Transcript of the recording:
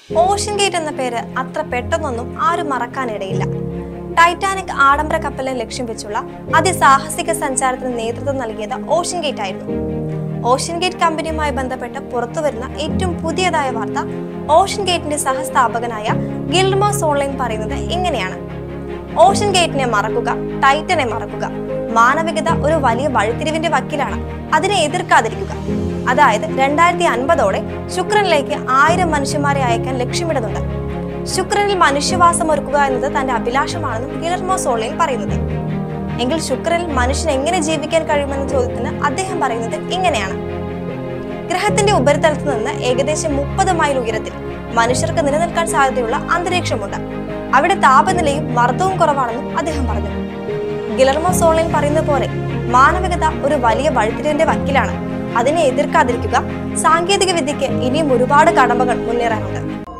ocean gate എന്ന പേര് അത്ര പെട്ടെന്നൊന്നും ആരും മറക്കാനിടയില്ല ടൈറ്റാനിക് ആഡംബര കപ്പലിനെ ലക്ഷ്യം വെച്ചുള്ള അതിസാഹസിക സഞ്ചാരത്തിന് നേതൃത്വം നൽകിയത് ഓഷ്യൻ ഗേറ്റ് ആയിരുന്നു ഓഷ്യൻ ഗേറ്റ് കമ്പനിയുമായി ബന്ധപ്പെട്ട് പുറത്തുവരുന്ന ഏറ്റവും പുതിയതായ വാർത്ത ഓഷ്യൻ ഗേറ്റിന്റെ സഹസ്ഥാപകനായ ഗിൽമോസ് ഓൺലൈൻ പറയുന്നത് ഇങ്ങനെയാണ് ഓഷ്യൻ ഗേറ്റിനെ മറക്കുക ടൈറ്റനെ മറക്കുക മാനവികത ഒരു വലിയ വഴിത്തിരിവിന്റെ വക്കിലാണ് അതിനെ എതിർക്കാതിരിക്കുക അതായത് രണ്ടായിരത്തി അൻപതോടെ ശുക്രനിലേക്ക് ആയിരം മനുഷ്യന്മാരെ അയക്കാൻ ലക്ഷ്യമിടുന്നുണ്ട് ശുക്രനിൽ മനുഷ്യവാസം ഒരുക്കുക എന്നത് തന്റെ അഭിലാഷമാണെന്നും ഗിലർമോ സോളയിൽ പറയുന്നത് എങ്കിൽ ശുക്രനിൽ മനുഷ്യൻ എങ്ങനെ ജീവിക്കാൻ കഴിയുമെന്ന ചോദ്യത്തിന് അദ്ദേഹം പറയുന്നത് ഇങ്ങനെയാണ് ഗ്രഹത്തിന്റെ ഉപരിതലത്തിൽ നിന്ന് ഏകദേശം മുപ്പത് മൈൽ ഉയരത്തിൽ മനുഷ്യർക്ക് നിലനിൽക്കാൻ സാധ്യതയുള്ള അന്തരീക്ഷമുണ്ട് അവിടെ താപനിലയും മർദ്ദവും കുറവാണെന്നും അദ്ദേഹം പറഞ്ഞു ഗിലർമോ സോളിൻ പറയുന്ന പോലെ മാനവികത ഒരു വലിയ വഴിത്തിരിവിന്റെ വക്കിലാണ് അതിനെ എതിർക്കാതിരിക്കുക സാങ്കേതിക വിദ്യയ്ക്ക് ഇനിയും ഒരുപാട് കടമ്പകൾ മുന്നേറാനുണ്ട്